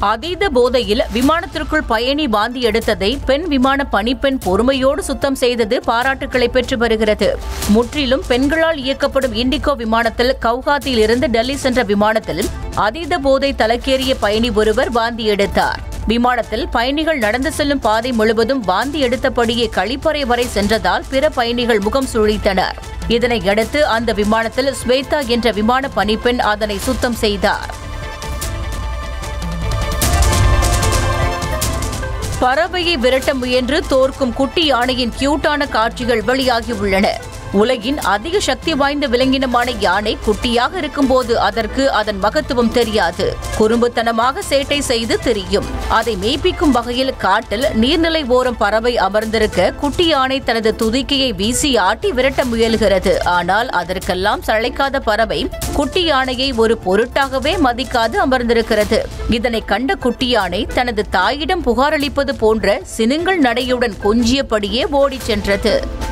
அதீத போதையில் விமானத்திற்குள் பயணி வாந்தி எடுத்ததை பெண் விமான பணிப்பெண் பொறுமையோடு சுத்தம் செய்தது பாராட்டுக்களை பெற்று வருகிறது முற்றிலும் பெண்களால் இயக்கப்படும் இண்டிகோ விமானத்தில் கவுஹாத்தியில் இருந்து டெல்லி சென்ற விமானத்தில் அதீத போதை தலைக்கேறிய பயணி ஒருவர் வாந்தி எடுத்தார் விமானத்தில் பயணிகள் நடந்து செல்லும் பாதை முழுவதும் வாந்தி எடுத்தபடியே கழிப்பறை வரை சென்றதால் பிற பயணிகள் முகம் சுழித்தனர் இதனையடுத்து அந்த விமானத்தில் ஸ்வேதா என்ற விமான பணிப்பெண் அதனை சுத்தம் செய்தார் பறவையை விரட்ட முயன்று தோற்கும் குட்டி யானையின் கியூட்டான காட்சிகள் வெளியாகியுள்ளன உலகின் அதிக சக்தி வாய்ந்த விலங்கினமான யானை குட்டியாக இருக்கும்போது அதற்கு அதன் மகத்துவம் தெரியாது குறும்புத்தனமாக சேட்டை செய்து திரியும் அதை மெய்ப்பிக்கும் வகையில் காட்டில் நீர்நிலை ஓரம் பறவை அமர்ந்திருக்க குட்டி யானை தனது துதிக்கையை வீசி ஆட்டி விரட்ட முயல்கிறது ஆனால் அதற்கெல்லாம் சளைக்காத பறவை குட்டி யானையை ஒரு பொருட்டாகவே மதிக்காது அமர்ந்திருக்கிறது இதனை கண்ட குட்டி யானை தனது தாயிடம் புகாரளிப்பது போன்ற சினுங்கள் நடையுடன் கொஞ்சியபடியே ஓடிச் சென்றது